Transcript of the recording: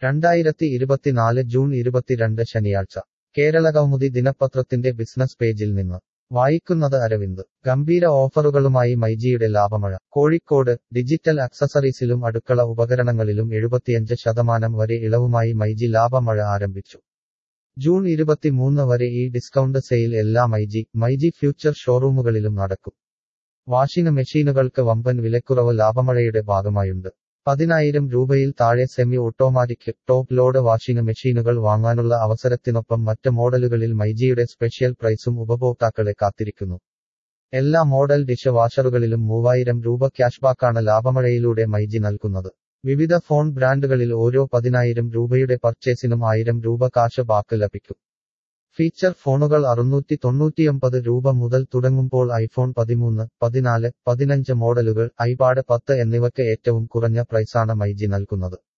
രണ്ടായിരത്തി ഇരുപത്തിനാല് ജൂൺ ഇരുപത്തിരണ്ട് ശനിയാഴ്ച കേരള കൗമുദി ദിനപത്രത്തിന്റെ ബിസിനസ് പേജിൽ നിന്ന് വായിക്കുന്നത് അരവിന്ദ് ഗംഭീര ഓഫറുകളുമായി മൈജിയുടെ ലാഭമഴ കോഴിക്കോട് ഡിജിറ്റൽ അക്സസറീസിലും അടുക്കള ഉപകരണങ്ങളിലും എഴുപത്തിയഞ്ച് ശതമാനം വരെ ഇളവുമായി മൈജി ലാഭമഴ ആരംഭിച്ചു ജൂൺ ഇരുപത്തിമൂന്ന് വരെ ഈ ഡിസ്കൗണ്ട് സെയിൽ എല്ലാ മൈജി മൈജി ഫ്യൂച്ചർ ഷോറൂമുകളിലും നടക്കും വാഷിംഗ് മെഷീനുകൾക്ക് വമ്പൻ വിലക്കുറവ് ലാഭമഴയുടെ ഭാഗമായുണ്ട് പതിനായിരം രൂപയിൽ താഴെ semi automatic top load washing മെഷീനുകൾ വാങ്ങാനുള്ള അവസരത്തിനൊപ്പം മറ്റ് മോഡലുകളിൽ മൈജിയുടെ സ്പെഷ്യൽ പ്രൈസും ഉപഭോക്താക്കളെ കാത്തിരിക്കുന്നു എല്ലാ മോഡൽ ഡിഷ് വാഷറുകളിലും മൂവായിരം രൂപ ക്യാഷ്ബാക്കാണ് ലാഭമഴയിലൂടെ മൈജി നൽകുന്നത് വിവിധ ഫോൺ ബ്രാൻഡുകളിൽ ഓരോ പതിനായിരം രൂപയുടെ പർച്ചേസിനും ആയിരം രൂപ കാശ് ബാക്ക് ലഭിക്കും ഫീച്ചർ ഫോണുകൾ അറുന്നൂറ്റി തൊണ്ണൂറ്റിയൊമ്പത് രൂപ മുതൽ തുടങ്ങുമ്പോൾ ഐഫോൺ പതിമൂന്ന് പതിനാല് പതിനഞ്ച് മോഡലുകൾ ഐപാഡ് പത്ത് എന്നിവയ്ക്ക് ഏറ്റവും കുറഞ്ഞ പ്രൈസാണ് മൈജി നൽകുന്നത്